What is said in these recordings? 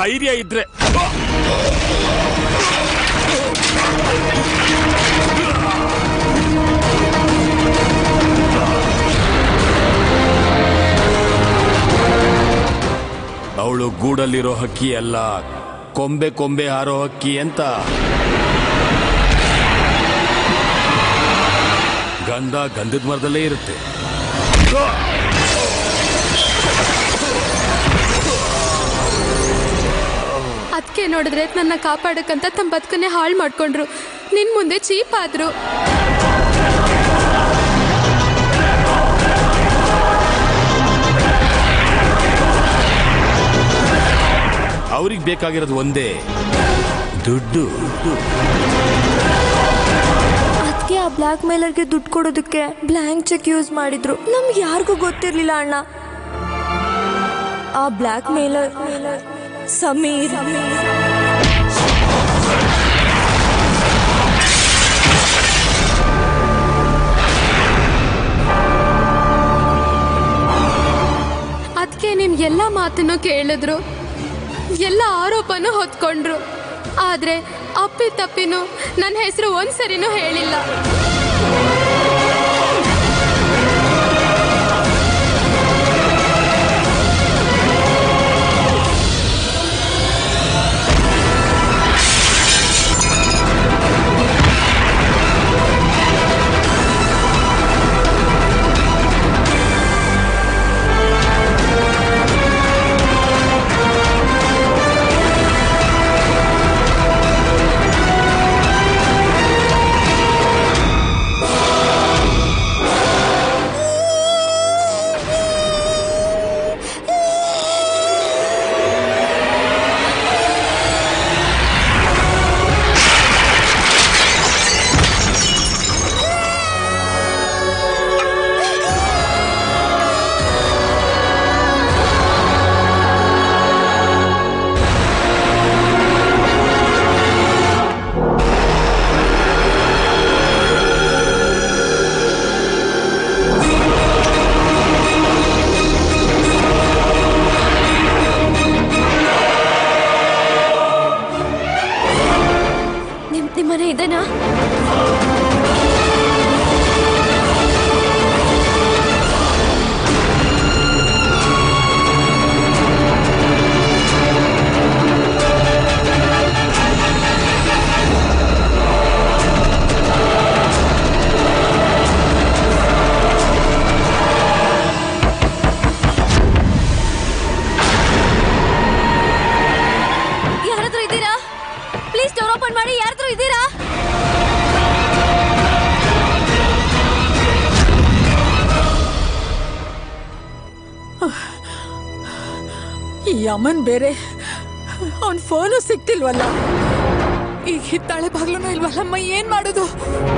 ಧೈರ್ಯ ಇದ್ರೆ ಅವಳು ಗೂಡಲ್ಲಿರೋ ಹಕ್ಕಿ ಅಲ್ಲ ಕೊಂಬೆ ಕೊಂಬೆ ಹಾರೋ ಹಕ್ಕಿ ಅಂತ ಗಂಧ ಗಂಧದ ಮರದಲ್ಲೇ ಇರುತ್ತೆ ಅದಕ್ಕೆ ನೋಡಿದ್ರೆ ನನ್ನ ಕಾಪಾಡಕ್ಕಂತ ತಮ್ಮ ಬದುಕನ್ನೇ ಹಾಳು ಮಾಡ್ಕೊಂಡ್ರು ನಿನ್ ಮುಂದೆ ಚೀಪ್ ಆದ್ರು ಅವ್ರಿಗೆ ಬೇಕಾಗಿರೋದು ಒಂದೇ ದುಡ್ಡು ಅದಕ್ಕೆ ಆ ಬ್ಲ್ಯಾಕ್ ಮೇಲರ್ಗೆ ದುಡ್ಡು ಕೊಡೋದಕ್ಕೆ ಬ್ಲ್ಯಾಂಕ್ ಚೆಕ್ ಯೂಸ್ ಮಾಡಿದ್ರು ನಮ್ಗೆ ಯಾರಿಗೂ ಗೊತ್ತಿರ್ಲಿಲ್ಲ ಅಣ್ಣ ಆ ಬ್ಲ್ಯಾಕ್ ಮೇಲರ್ ಸಮೀರ್ ಅದಕ್ಕೆ ನಿಮ್ ಎಲ್ಲ ಮಾತನ್ನು ಕೇಳಿದ್ರು ಎಲ್ಲ ಆರೋಪನೂ ಹೊತ್ಕೊಂಡ್ರು ಆದ್ರೆ ಅಪ್ಪಿ ತಪ್ಪಿನೂ ನನ್ನ ಹೆಸರು ಒಂದ್ಸರಿನೂ ಹೇಳಿಲ್ಲ ನಿಮ್ ನಿಮ್ಮನೆ ಇದೆನಾ ಯಾರಾದ್ರೂ ಇದ್ದೀರಾ ಪ್ಲೀಸ್ ಡೋರ್ ಓಪನ್ ಮಾಡಿ ಯಾರಾದ್ರೂ ಇದ್ದೀರಾ ಈ ಅಮ್ಮನ್ ಬೇರೆ ಅವನ್ ಫೋನು ಸಿಕ್ತಿಲ್ವಲ್ಲ ಈಗ ಹಿತ್ತಾಳೆ ಬಾಗ್ಲೂ ಇಲ್ವಲ್ಲಮ್ಮ ಏನ್ ಮಾಡೋದು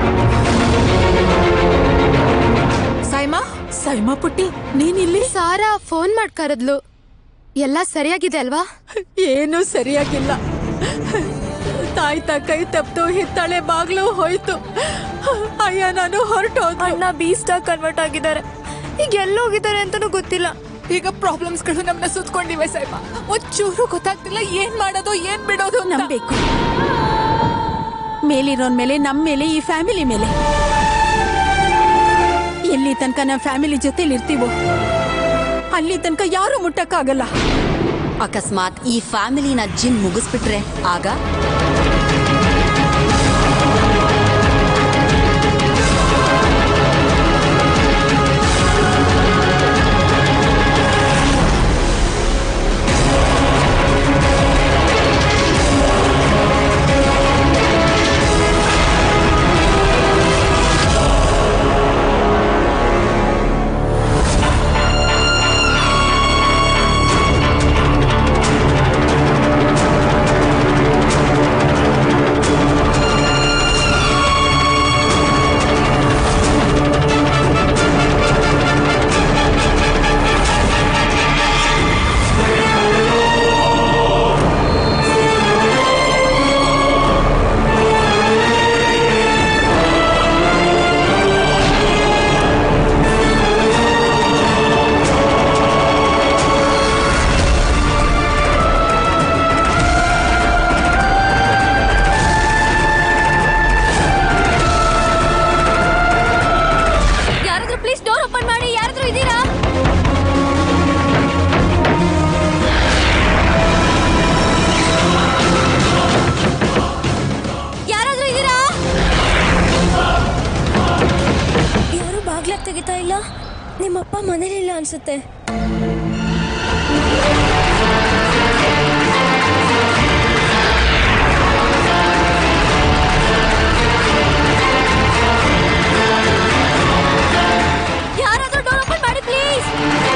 ಸೈಮಾ ಸೈಮಾ ಪುಟ್ಟಿ ನೀನಿಲ್ಲಿ ಸಾರಾ ಫೋನ್ ಮಾಡ್ ಕರೆದ್ಲು ಎಲ್ಲ ಸರಿಯಾಗಿದೆ ಅಲ್ವಾ ಏನೂ ಸರಿಯಾಗಿಲ್ಲ ತಾಯ್ತ ಕೈ ತಪ್ತು ಹಿತ್ತಾಳೆ ಬಾಗ್ಲು ಹೋಯ್ತು ಅಯ್ಯ ನಾನು ಹೊರಟೋದು ಅಣ್ಣ ಬೀಸ್ಟಾಗ್ ಕನ್ವರ್ಟ್ ಆಗಿದ್ದಾರೆ ಈಗ ಎಲ್ಲೋಗಿದ್ದಾರೆ ಅಂತಾನೂ ಗೊತ್ತಿಲ್ಲ ಈಗ ಪ್ರಾಬ್ಲಮ್ಸ್ ಗಳು ನಮ್ಮನ್ನ ಸುತ್ಕೊಂಡಿವೆ ಸೈಮಾ ಒಂಚೂರು ಗೊತ್ತಾಗ್ತಿಲ್ಲ ಏನ್ ಮಾಡೋದು ಏನ್ ಬಿಡೋದು ನಂಬೇಕು ಮೇಲಿರೋನ್ ಮೇಲೆ ನಮ್ ಮೇಲೆ ಈ ಫ್ಯಾಮಿಲಿ ಮೇಲೆ ಎಲ್ಲಿ ತನಕ ನಮ್ಮ ಫ್ಯಾಮಿಲಿ ಜೊತೆಲಿ ಇರ್ತೀವೋ ಅಲ್ಲಿ ತನಕ ಯಾರು ಮುಟ್ಟಕ್ಕಾಗಲ್ಲ ಅಕಸ್ಮಾತ್ ಈ ಫ್ಯಾಮಿಲಿನ ಜಿನ್ ಮುಗಿಸ್ಬಿಟ್ರೆ ಆಗ ಆ ಬಾಗ್ಲ ತೆಗಿತಾ ಇಲ್ಲ ನಿಮ್ಮಪ್ಪ ಮನೇಲಿಲ್ಲ ಅನ್ಸುತ್ತೆ ಯಾರಾದ್ರೂ ಡೋರ್ ಓಪನ್ ಮಾಡಿ ಪ್ಲೀಸ್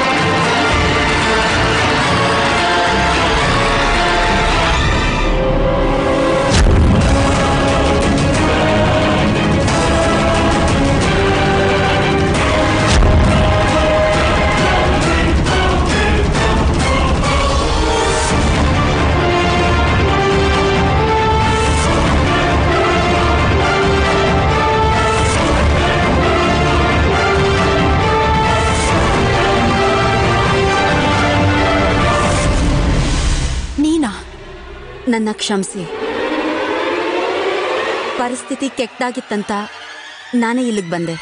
ನೀನಾ ನನ್ನ ಕ್ಷಮಿಸಿ ಪರಿಸ್ಥಿತಿ ಕೆಟ್ಟಾಗಿತ್ತಂತ ನಾನೇ ಇಲ್ಲಿಗೆ ಬಂದೆ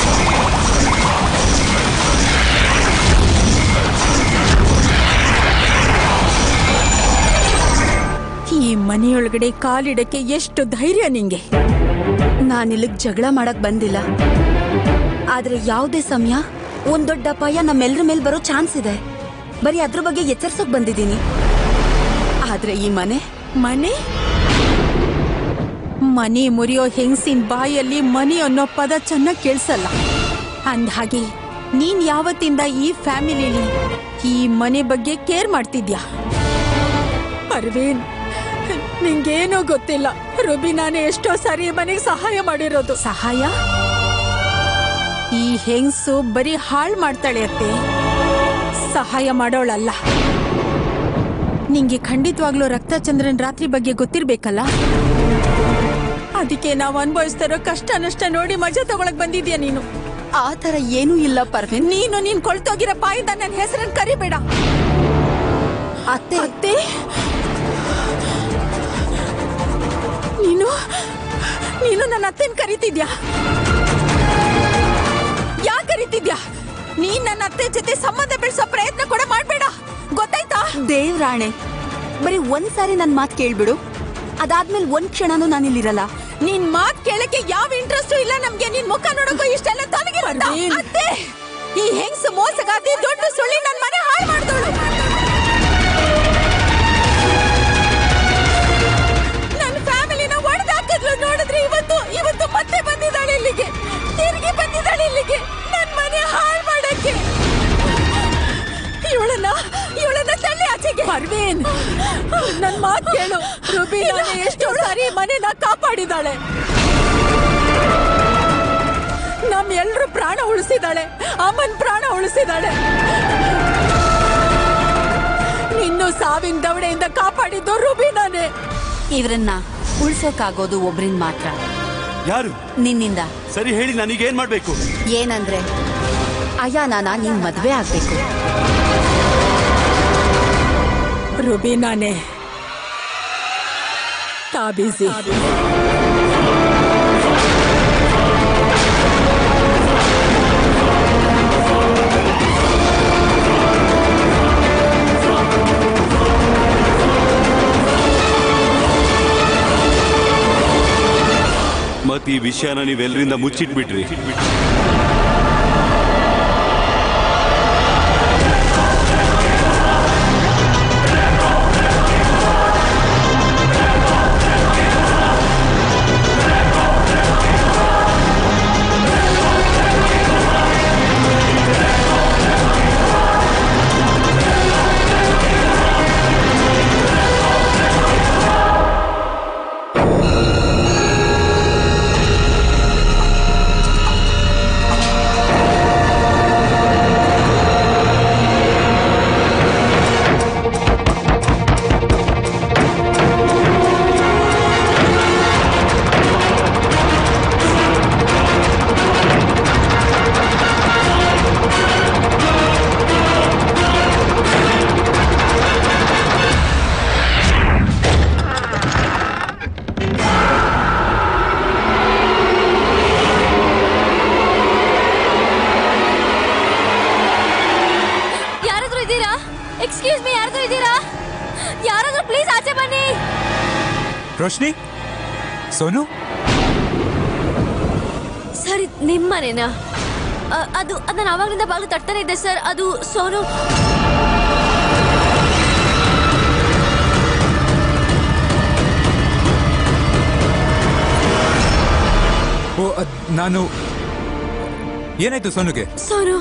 ಈ ಮನೆಯೊಳಗಡೆ ಕಾಲಿಡಕ್ಕೆ ಎಷ್ಟು ಧೈರ್ಯ ನಿಂಗೆ ನಾನು ಇಲ್ಲಿಗೆ ಜಗಳ ಮಾಡಕ್ ಬಂದಿಲ್ಲ ಆದ್ರೆ ಯಾವುದೇ ಸಮಯ ಒಂದ್ ದೊಡ್ಡ ಅಪಾಯ ನಮ್ಮೆಲ್ರ ಮೇಲೆ ಬರೋ ಚಾನ್ಸ್ ಇದೆ ಬರೀ ಅದ್ರ ಬಗ್ಗೆ ಎಚ್ಚರಿಸೋಕ್ ಬಂದಿದ್ದೀನಿ ಆದ್ರೆ ಈ ಮನೆ ಮನೆ ಮನೆ ಮುರಿಯೋ ಹೆಂಗಸಿನ ಬಾಯಲ್ಲಿ ಮನೆ ಅನ್ನೋ ಪದ ಚೆನ್ನಾಗಿ ಕೇಳಿಸಲ್ಲ ಅಂದ್ಹಾಗೆ ನೀನ್ ಯಾವತ್ತಿಂದ ಈ ಫ್ಯಾಮಿಲಿಲಿ ಈ ಮನೆ ಬಗ್ಗೆ ಕೇರ್ ಮಾಡ್ತಿದ್ಯಾ ಅರವಿಂದ್ ನಿಂಗೇನೋ ಗೊತ್ತಿಲ್ಲ ರುಬಿನಾನೇ ಎಷ್ಟೋ ಸಾರಿ ಈ ಮನೆಗೆ ಸಹಾಯ ಮಾಡಿರೋದು ಸಹಾಯ ಈ ಹೆಂಗಸು ಬರೀ ಹಾಳು ಮಾಡ್ತಾಳೆ ಅತ್ತೆ ಸಹಾಯ ಮಾಡೋಳಲ್ಲ ನಿಂಗೆ ಖಂಡಿತವಾಗ್ಲೂ ರಕ್ತಚಂದ್ರನ್ ರಾತ್ರಿ ಬಗ್ಗೆ ಗೊತ್ತಿರ್ಬೇಕಲ್ಲ ಅದಕ್ಕೆ ನಾವು ಅನುಭವಿಸ್ತಿರೋ ಕಷ್ಟ ನಷ್ಟ ನೋಡಿ ಮಜಾ ತಗೊಳಕ್ ಬಂದಿದ್ಯಾ ನೀನು ಆ ತರ ಏನೂ ಇಲ್ಲ ಪರ್ವಿನ್ ನೀನು ನೀನ್ ಕೊಳ್ತೋಗಿರೋ ಬಾಯಿಂದ ನನ್ನ ಹೆಸರನ್ನ ಕರಿಬೇಡ ಅತ್ತೆ ಅತ್ತೆ ನೀನು ನೀನು ನನ್ನ ಅತ್ತೆನ್ ಕರಿತಿದ್ಯಾ ಯಾಕೆ ಕರಿತಿದ್ಯಾ ನೀನ್ ನನ್ನ ಅತ್ತೆ ಜೊತೆ ಸಂಬಂಧ ಬೆಳೆಸೋ ಪ್ರಯತ್ನ ಕೂಡ ಮಾಡ್ಬೇಡ ಗೊತ್ತಾಯ್ತಾ ದೇವ್ರಾಣೆ ಬರೀ ಒಂದ್ ಸಾರಿ ನನ್ ಮಾತ್ ಕೇಳ್ಬಿಡು ಅದಾದ್ಮೇಲೆ ಒಂದ್ ಕ್ಷಣನೂ ನಾನಿಲ್ಲಿರಲ್ಲ ನಿನ್ ಮಾತ್ ಕೇಳಕ್ಕೆ ಯಾವ ಇಂಟ್ರೆಸ್ಟ್ ಇಲ್ಲ ನಮ್ಗೆ ನಿನ್ ಮುಖ ನೋಡಕ್ಕೂ ಇಷ್ಟೆಲ್ಲ ತನಗಿರುತ್ತಾ? ಪರ್ವೀನ್. ಅತ್ತೆ ಈ ಹೆಂಗ್ಸ ಮೋಸಗಾತಿ ದೊಡ್ಡ ಸುಳ್ಳಿ ನನ್ ಮನೆ ಹಾಳು ಮಾಡ್ದೋಳು ನನ್ನ ಫ್ಯಾಮಿಲಿನ ಒಡೆದಾಕಿದ್ಲು ನೋಡಿದ್ರೆ ಇವತ್ತು ಇವತ್ತು ಮತ್ತೆ ಬಂದಿದ್ದಾಳೆ ಇಲ್ಲಿಗೆ ತಿರುಗಿ ಬಂದಿದ್ದಾಳೆ ಇಲ್ಲಿಗೆ ನನ್ ಮನೆ ಹಾಳು ಮಾಡಕ್ಕೆ ಇವಳನ್ನ ಇವಳನ್ನ ತಳ್ಳಿ ಆಚೆಗೆ ಪರ್ವೀನ್ ನನ್ ಮಾತ್ ಕೇಳು ರುಬಿ ನಾನು ಎಷ್ಟೋ ಸಾರಿ ಮನೆನ ಕಾಪಾಡಿದಾಳೆ ನಮ್ ಎಲ್ರು ಪ್ರಾಣ ಉಳಿಸಿದಾಳೆ ಅಮ್ಮನ್ ಪ್ರಾಣ ಉಳಿಸಿದಾಳೆ ನಿನ್ನು ಸಾವಿನ ದವಡೆಯಿಂದ ಕಾಪಾಡಿದ್ದು ರುಬಿನಾನೇ ಇವ್ರನ್ನ ಉಳ್ಸೋಕಾಗೋದು ಒಬ್ರಿಂದ ಮಾತ್ರ ಯಾರು ನಿನ್ನಿಂದ ಸರಿ ಹೇಳಿ ನನಗೇನ್ ಮಾಡ್ಬೇಕು ಏನಂದ್ರೆ ಅಯಾನಾನ ನೀನ್ ಮದ್ವೆ ಆಗ್ಬೇಕು ರುಬಿನಾನೇ ತಾಬೀಸಿ ಮತ್ ಈ ವಿಷಯನ ನೀವೆಲ್ಲರಿಂದ ಮುಚ್ಚಿಟ್ಬಿಟ್ರಿ ಯಾರಾದ್ರೂ ಇದ್ದೀರಾ ಎಕ್ಸ್ಕ್ಯೂಸ್ ಮೀ ಯಾರಾದ್ರೂ ಇದ್ದೀರಾ ಯಾರಾದ್ರೂ ಪ್ಲೀಸ್ ಆಚೆ ಬನ್ನಿ ರೋಶ್ನಿ ಸೋನು ಸರಿ ನಿಮ್ಮನೇನಾ ಅ, ಅದು ಅದು ನಾನು ಆವಾಗಲಿಂದ ಬಾಗಿಲು ತಟ್ತಾನೆ ಇದ್ದೆ ಸರ್ ಅದು ಸೋನು ಓ ಅದ್ ನಾನು ಏನಾಯ್ತು ಸೋನುಗೆ ಸೋನು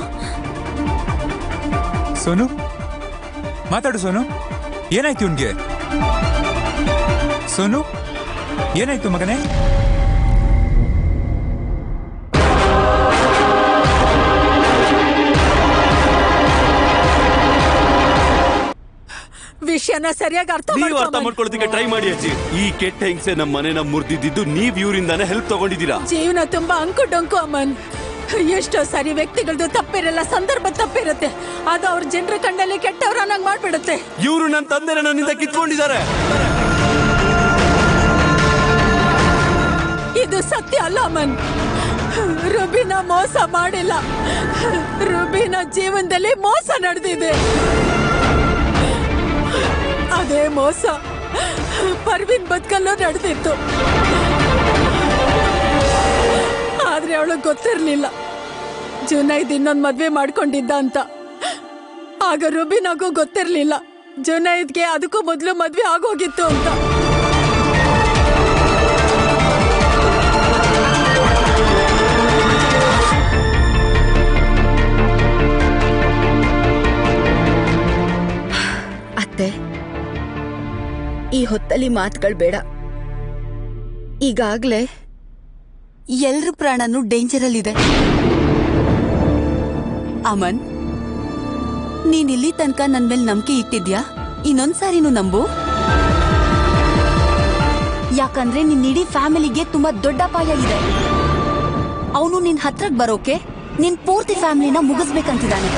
ಸೋನು ಮಾತಾಡು ಸೋನು ಏನಾಯ್ತು ಇವನ್ಗೆ ಸೋನು ಏನಾಯ್ತು ಮಗನೇ ವಿಷಯನ ಸರಿಯಾಗಿ ಅರ್ಥ ನೀವು ಮಾಡ್ಕೊ ಅರ್ಥ ಅಮನ್. ಮಾಡ್ಕೊಳ್ಳೋದಕ್ಕೆ ಟ್ರೈ ಮಾಡಿ ಅಜ್ಜಿ ಈ ಕೆಟ್ಟ ಹೆಂಗ್ಸೆ ನಮ್ಮ ಮನೆನ ಮುರಿದಿದ್ದು ನೀವ್ ಇವರಿಂದಾನೆ ಹೆಲ್ಪ್ ತಗೊಂಡಿದ್ದೀರಾ ಜೀವನ ತುಂಬಾ ಅಂಕು ಡೊಂಕು ಅಮನ್ ಎಷ್ಟೋ ಸಾರಿ ವ್ಯಕ್ತಿಗಳದ್ದು ತಪ್ಪಿರಲ್ಲ ಸಂದರ್ಭ ತಪ್ಪಿರುತ್ತೆ ಅದು ಅವ್ರ ಜನರ ಕಣ್ಣಲ್ಲಿ ಕೆಟ್ಟವ್ರ ಅನ್ನಂಗ್ ಮಾಡ್ಬಿಡುತ್ತೆ ಇವರು ನನ್ನ ತಂದೆನ ನನ್ನಿಂದ ಕಿತ್ಕೊಂಡಿದ್ದಾರೆ ಇದು ಸತ್ಯ ಅಲ್ಲ ಅಮನ್ ರುಬಿನ ಮೋಸ ಮಾಡಿಲ್ಲ ರುಬಿನ ಜೀವನದಲ್ಲಿ ಮೋಸ ನಡೆದಿದೆ ಅದೇ ಮೋಸ ಪರ್ವಿನ್ ಬದುಕಲ್ಲೂ ನಡೆದಿತ್ತು ಆದ್ರೆ ಅವಳಿಗೆ ಗೊತ್ತಿರ್ಲಿಲ್ಲ ಜುನೈದ್ ಇನ್ನೊಂದ್ ಮದ್ವೆ ಮಾಡ್ಕೊಂಡಿದ್ದ ಅಂತ ಆಗ ರುಬಿನಾಗೂ ಗೊತ್ತಿರ್ಲಿಲ್ಲ ಜುನೈದ್ಗೆ ಅದಕ್ಕೂ ಮೊದಲು ಮದ್ವೆ ಆಗೋಗಿತ್ತು ಅಂತ ಅತ್ತೆ ಈ ಹೊತ್ತಲ್ಲಿ ಮಾತುಗಳು ಬೇಡ ಈಗಾಗ್ಲೇ ಎಲ್ರ ಪ್ರಾಣನೂ ಡೇಂಜರಲ್ಲಿದೆ ಅಮನ್ ನೀನ್ ಇಲ್ಲಿ ತನಕ ನನ್ ಮೇಲೆ ನಂಬಿಕೆ ಇಟ್ಟಿದ್ಯಾ ಇನ್ನೊಂದ್ಸಾರಿನೂ ನಂಬು ಯಾಕಂದ್ರೆ ನಿನ್ ಇಡೀ ಫ್ಯಾಮಿಲಿಗೆ ತುಂಬಾ ದೊಡ್ಡ ಅಪಾಯ ಇದೆ ಅವನು ನಿನ್ ಹತ್ರಕ್ ಬರೋಕೆ ನಿನ್ ಪೂರ್ತಿ ಫ್ಯಾಮಿಲಿನ ಮುಗಿಸ್ಬೇಕಂತಿದ್ದಾನೆ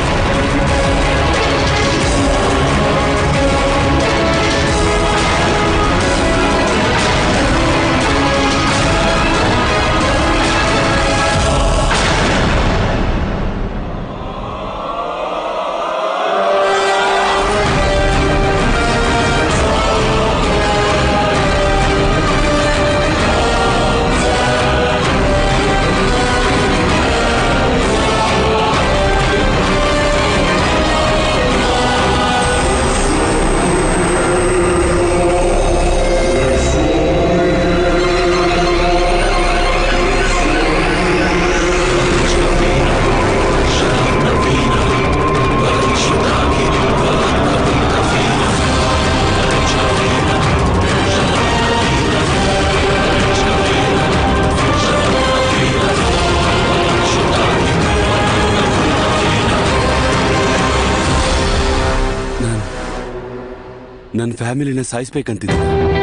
ನನ್ನ ಫ್ಯಾಮಿಲಿನ ಸಾಯಿಸ್ಬೇಕಂತಿದ್ದೆ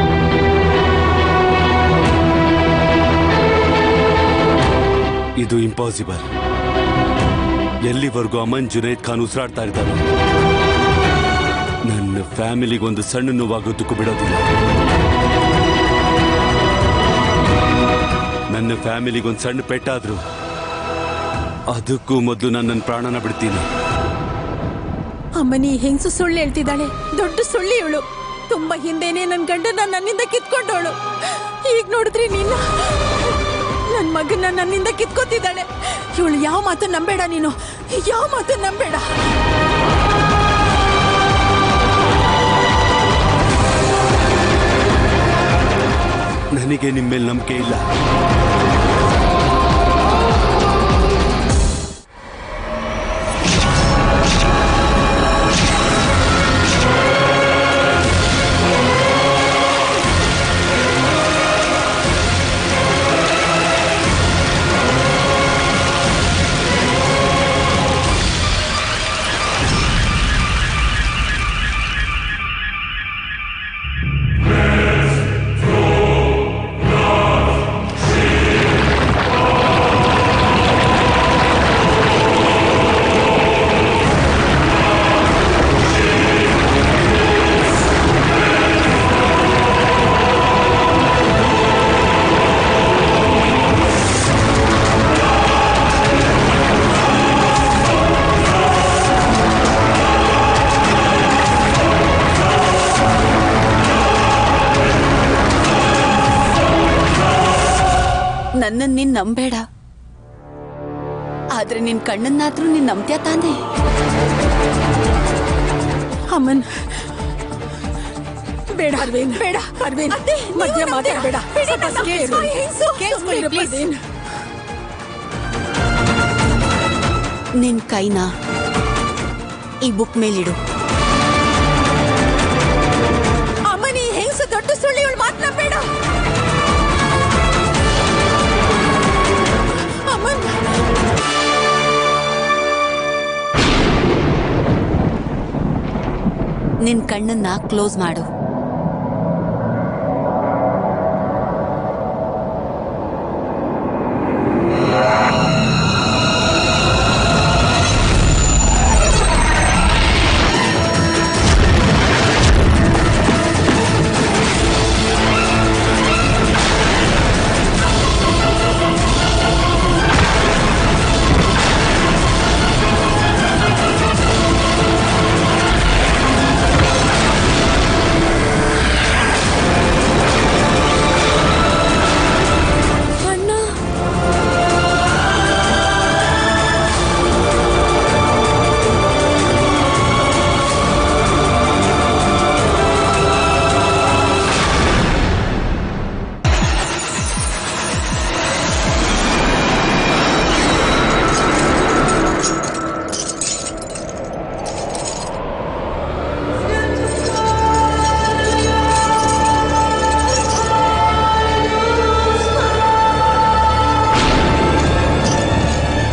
ಇದು ಇಂಪಾಸಿಬಲ್ ಎಲ್ಲಿವರೆಗೂ ಅಮನ್ ಜುನೈದ್ ಖಾನ್ ಉಸಿರಾಡ್ತಾ ಇರ್ತಾನೆ ನನ್ನ ಫ್ಯಾಮಿಲಿಗೊಂದು ಸಣ್ಣ ನೋವಾಗೋದಕ್ಕೂ ಬಿಡೋದಿಲ್ಲ ನನ್ನ ಫ್ಯಾಮಿಲಿಗೊಂದು ಸಣ್ಣ ಪೆಟ್ಟಾದ್ರು ಅದಕ್ಕೂ ಮೊದಲು ನಾನು ನನ್ನ ಪ್ರಾಣನ ಬಿಡ್ತೀನಿ ಅಮ್ಮನಿ ಹೆಂಗಸು ಸುಳ್ಳು ಹೇಳ್ತಿದ್ದಾಳೆ ದೊಡ್ಡ ಸುಳ್ಳಿ ಇವಳು ತುಂಬಾ ಹಿಂದೆನೆ ನನ್ ಗಂಡನ ನನ್ನಿಂದ ಕಿತ್ಕೊಂಡವಳು ಈಗ ನೋಡಿದ್ರಿ ನೀನು ನನ್ ಮಗನ ನನ್ನಿಂದ ಕಿತ್ಕೊತಿದ್ದಾಳೆ ಇವಳು ಯಾವ ಮಾತು ನಂಬೇಡ ನೀನು ಯಾವ ಮಾತು ನಂಬೇಡ ನನಗೆ ನಿಮ್ಮ ಮೇಲೆ ನಂಬಿಕೆ ಇಲ್ಲ ನನ್ನನ್ನು ನೀನ್ ನಂಬೇಡ ಆದ್ರೆ ನಿನ್ ಕಣ್ಣನ್ನಾದ್ರೂ ನೀನ್ ನಂಬ್ತ್ಯಾ ತಾನೇ ಅಮ್ಮನ್ ಬೇಡ ಅರವಿಂದ್ ಬೇಡ ಅರವಿಂದ್ ಮಧ್ಯ ಮಾತಾಡಬೇಡ ಸ್ವಲ್ಪ ಕೇಳು. ಕೇಳಿಸ್ಕೊಳ್ಳಿ, please. ನಿನ್ ಕೈನ ಈ ಬುಕ್ ಮೇಲಿಡು ಅಮ್ಮನಿ ಹೆಂಗಸ ದೊಡ್ಡ ಸುಳ್ಳಿ ಇವಳು ಮಾತನಾಡಬೇಡ ಅಮ್ಮನ್ ನಿನ್ ಕಣ್ಣನ್ನ ಕ್ಲೋಸ್ ಮಾಡು